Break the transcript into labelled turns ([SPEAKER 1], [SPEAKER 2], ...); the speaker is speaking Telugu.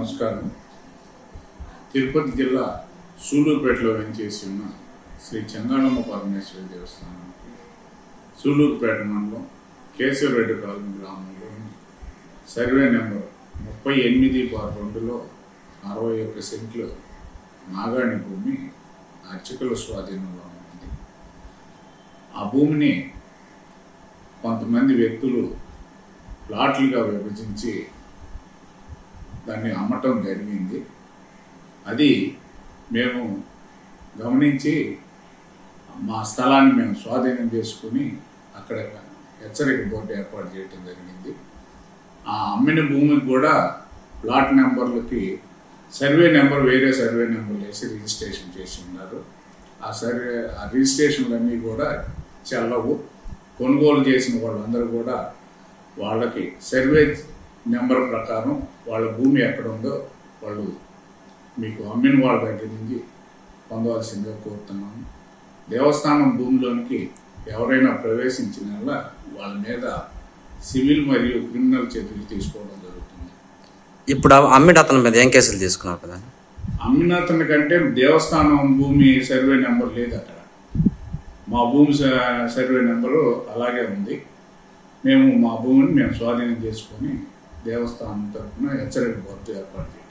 [SPEAKER 1] నమస్కారం తిరుపతి జిల్లా సూలూరుపేటలో వెంచేసి ఉన్న శ్రీ చెంగాళమ్మ పరమేశ్వరి దేవస్థానానికి సూలూరుపేట మండలం కేశవరెడ్డి కాలనీ గ్రామంలో సర్వే నెంబర్ ముప్పై ఎనిమిది బార్ రెండులో అరవై ఒక్క సెంట్లు నాగాణి భూమి అర్చకుల స్వాధీనంలో ఉంది ఆ భూమిని కొంతమంది వ్యక్తులు ప్లాట్లుగా విభజించి దాన్ని అమ్మటం జరిగింది అది మేము గమనించి మా స్థలాన్ని మేము స్వాధీనం చేసుకుని అక్కడ హెచ్చరిక బోర్డు ఏర్పాటు చేయడం జరిగింది ఆ అమ్మిన భూమికి కూడా ప్లాట్ నెంబర్లకి సర్వే నెంబర్ వేరే సర్వే నెంబర్లు వేసి రిజిస్ట్రేషన్ చేసి ఉన్నారు ఆ సర్వే ఆ రిజిస్ట్రేషన్లన్నీ కూడా చెల్లవు కొనుగోలు చేసిన వాళ్ళందరూ కూడా వాళ్ళకి సర్వే నెంబర్ ప్రకారం వాళ్ళ భూమి ఎక్కడ ఉందో వాళ్ళు మీకు అమ్మిన వాళ్ళ దగ్గర నుంచి పొందవలసిందిగా కోరుతున్నాము దేవస్థానం భూమిలోనికి ఎవరైనా ప్రవేశించిన వల్ల వాళ్ళ మీద సివిల్ మరియు క్రిమినల్ చర్యలు తీసుకోవడం జరుగుతుంది
[SPEAKER 2] ఇప్పుడు ఆ అమ్మిడి అతని మీద ఏం కేసులు తీసుకున్నారు కదా
[SPEAKER 1] అమ్మిన అతని కంటే దేవస్థానం భూమి సర్వే నెంబర్ లేదు అక్కడ మా భూమి స- సర్వే నెంబరు అలాగే ఉంది మేము మా భూమిని మేము స్వాధీనం చేసుకొని దేవస్థానం తరఫున హెచ్చరిక బోర్డు ఏర్పాటు చేయాలి